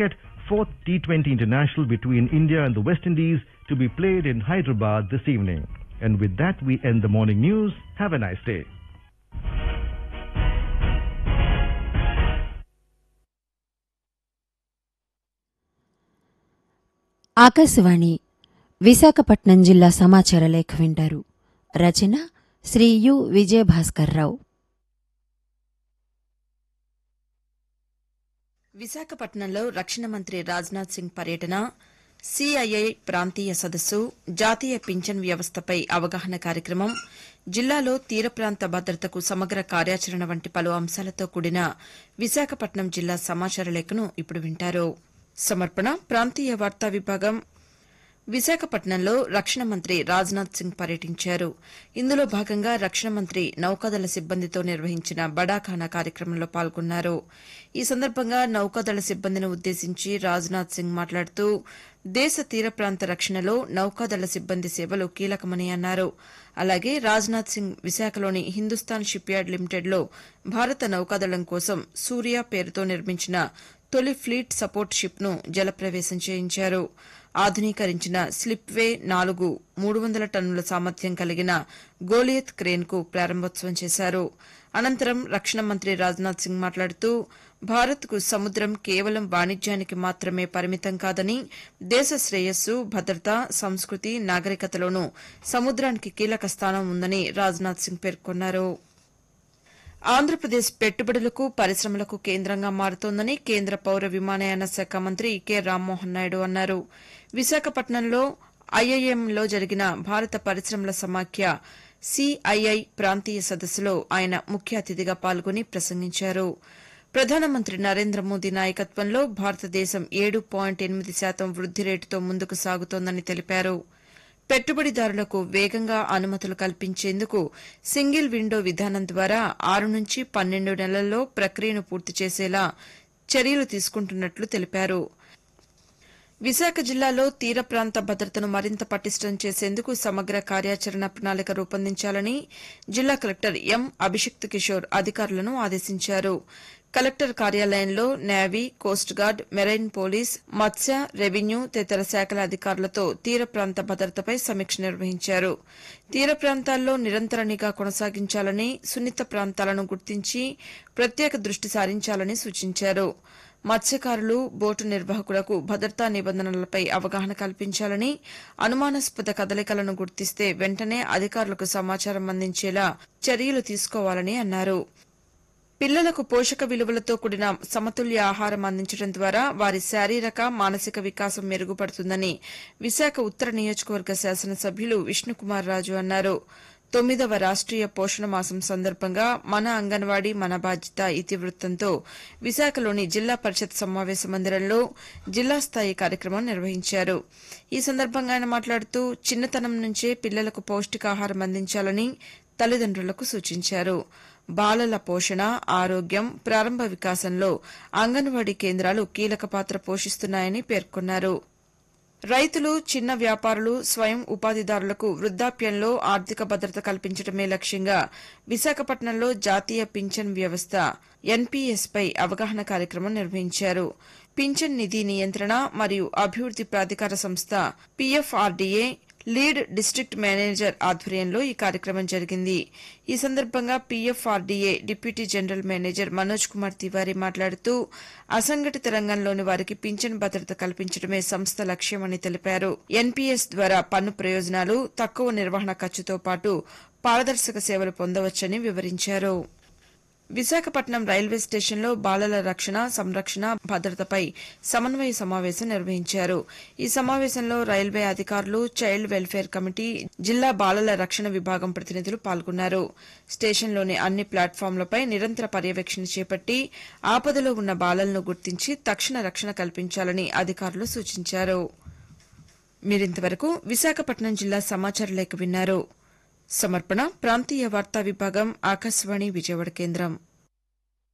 cricket, fourth T20 international between India and the West Indies to be played in Hyderabad this evening. And with that, we end the morning news. Have a nice day. Akashvani Visakhapatnam జిల్లా సమాచార లేఖ వింటారు రచన Shri you Vijaya Bhaskar Rao విశాఖపట్నంలో రక్షణ మంత్రి రాజ్నాథ్ సింగ్ పర్యటన CII ప్రాంతీయ సదస్సు జాతీయ పింఛన్ వ్యవస్థపై అవగాహన కార్యక్రమం జిల్లాలో తీర ప్రాంత భద్రతకు సమగ్ర కార్యాచరణ వంటి పలు అంశాలతో కూడిన విశాఖపట్నం జిల్లా సమాచార లేఖను ఇప్పుడు వింటారు సమర్పణ ప్రాంతీయ వార్తా విభాగం విశాఖపట్నంలో రక్షణ మంత్రి రాజ్నాథ్ సింగ్ పర్యటించారు ఇందులో భాగంగా రక్షణ మంత్రి నౌకాదళ సిబ్బందితో నిర్వహించిన బడాఖానా కార్యక్రమంలో పాల్గొన్నారు ఈ సందర్భంగా నౌకాదళ సిబ్బందిని ఉద్దేశించి రాజ్నాథ్ సింగ్ మాట్లాడుతూ దేశ తీర ప్రాంత రక్షణలో నౌకాదళ సిబ్బంది సేవలు కీలకమని అన్నారు అలాగే రాజ్నాథ్ సింగ్ విశాఖలోని హిందుస్థాన్ షిప్యార్డ్ లిమిటెడ్లో భారత నౌకాదళం కోసం సూర్య పేరుతో నిర్మించిన తొలి ఫ్లీట్ సపోర్ట్ షిప్ను జలప్రవేశం చేయించారు ఆధునీకరించిన స్లిప్వే నాలుగు మూడు వందల టన్నుల సామర్థ్యం కలిగిన గోలియత్ క్రేన్కు ప్రారంభోత్సవం చేశారు అనంతరం రక్షణ మంత్రి రాజ్నాథ్ సింగ్ మాట్లాడుతూ భారత్కు సముద్రం కేవలం వాణిజ్యానికి మాత్రమే పరిమితం కాదని దేశ శ్రేయస్సు భద్రత సంస్కృతి నాగరికతలోనూ సముద్రానికి కీలక స్థానం ఉందని రాజ్నాథ్ సింగ్ పేర్కొన్నారు ఆంధ్రప్రదేశ్ పెట్టుబడులకు పరిశ్రమలకు కేంద్రంగా మారుతోందని కేంద్ర పౌర విమానయాన శాఖ మంత్రి కె రామ్మోహన్ నాయుడు అన్నారు విశాఖపట్నంలో ఐఐఎంలో జరిగిన భారత పరిశ్రమల సమాఖ్య సిఐఐ ప్రాంతీయ సదస్సులో ఆయన ముఖ్య అతిథిగా పాల్గొని ప్రసంగించారు ప్రధానమంత్రి నరేంద్ర మోదీ నాయకత్వంలో భారతదేశం ఏడు పాయింట్ ఎనిమిది శాతం వృద్ది రేటుతో ముందుకు సాగుతోందని తెలిపారు పెట్టుబడిదారులకు వేగంగా అనుమతులు కల్పించేందుకు సింగిల్ విండో విధానం ద్వారా ఆరు నుంచి పన్నెండు నెలల్లో ప్రక్రియను పూర్తి చేసేలా చర్యలు తీసుకుంటున్నట్లు తెలిపారు విశాఖ జిల్లాలో తీర ప్రాంత భద్రతను మరింత పటిష్టం చేసేందుకు సమగ్ర కార్యాచరణ ప్రణాళిక రూపొందించాలని జిల్లా కలెక్టర్ ఎం అభిషిక్త్ కిషోర్ అధికారులను ఆదేశించారు కలెక్టర్ కార్యాలయంలో navy coast guard marine police మత్స్య రెవెన్యూ తదితర శాఖల అధికారులతో తీర ప్రాంత భద్రతపై సమీక్ష నిర్వహించారు తీర ప్రాంతాల్లో నిరంతర నిఘా కొనసాగించాలని సున్నిత ప్రాంతాలను గుర్తించి ప్రత్యేక దృష్టి సారించాలని సూచించారు మత్స్యకారులు బోటు నిర్వాహకులకు భద్రతా నిబంధనలపై అవగాహన కల్పించాలని అనుమానాస్పద కదలికలను గుర్తిస్తే వెంటనే అధికారులకు సమాచారం అందించేలా చర్యలు తీసుకోవాలని అన్నారు పిల్లలకు పోషక విలువలతో కూడిన సమతుల్య ఆహారం అందించడం ద్వారా వారి శారీరక మానసిక వికాసం మెరుగుపడుతుందని విశాఖ ఉత్తర నియోజకవర్గ శాసనసభ్యులు విష్ణుకుమార్ రాజు అన్నారు తొమ్మిదవ రాష్ట్రీయ పోషణ మాసం సందర్భంగా మన అంగన్వాడీ మన బాధ్యత ఇతివృత్తంతో విశాఖలోని జిల్లా పరిషత్ సమావేశ మందిరంలో జిల్లా స్థాయి కార్యక్రమం నిర్వహించారు ఈ సందర్భంగా ఆయన మాట్లాడుతూ చిన్నతనం నుంచే పిల్లలకు పౌష్టికాహారం అందించాలని తల్లిదండ్రులకు సూచించారు బాలల పోషణ ఆరోగ్యం ప్రారంభ వికాసంలో అంగన్వాడీ కేంద్రాలు కీలక పాత్ర పోషిస్తున్నాయని పేర్కొన్నారు రైతులు చిన్న వ్యాపారులు స్వయం ఉపాధిదారులకు వృద్దాప్యంలో ఆర్థిక భద్రత కల్పించడమే లక్ష్యంగా విశాఖపట్నంలో జాతీయ పింఛన్ వ్యవస్థ ఎన్పీఎస్ పై అవగాహన కార్యక్రమం నిర్వహించారు పింఛన్ నిధి నియంత్రణ మరియు అభివృద్ది ప్రాధికార సంస్థ పీఎఫ్ఆర్డీఏ లీడ్ డిస్టిక్ట్ మేనేజర్ ఆధ్వర్యంలో ఈ కార్యక్రమం జరిగింది ఈ సందర్భంగా PFRDA deputy general manager Manoj Kumar Tiwari మాట్లాడుతూ అసంఘటిత రంగంలోని వారికి పింఛన్ భద్రత కల్పించడమే సంస్థ లక్ష్యమని తెలిపారు ఎన్పీఎస్ ద్వారా పన్ను ప్రయోజనాలు తక్కువ నిర్వహణ ఖర్చుతో పాటు పారదర్శక సేవలు పొందవచ్చని వివరించారు విశాఖపట్నం రైల్వే స్టేషన్లో బాలల రక్షణ సంరక్షణ భద్రతపై సమన్వయ సమావేశం నిర్వహించారు ఈ సమావేశంలో రైల్వే అధికారులు చైల్డ్ వెల్ఫేర్ కమిటీ జిల్లా బాలల రక్షణ విభాగం ప్రతినిధులు పాల్గొన్నారు స్టేషన్లోని అన్ని ప్లాట్ఫామ్లపై నిరంతర పర్యవేక్షణ చేపట్టి ఆపదలో ఉన్న బాలలను గుర్తించి తక్షణ రక్షణ కల్పించాలని అధికారులు సూచించారు మీరింతవరకు విశాఖపట్నం జిల్లా సమాచార లేఖ విన్నారు సమర్పణ ప్రాంతీయ వార్తా విభాగం ఆకాశవాణి విజయవాడ కేంద్రం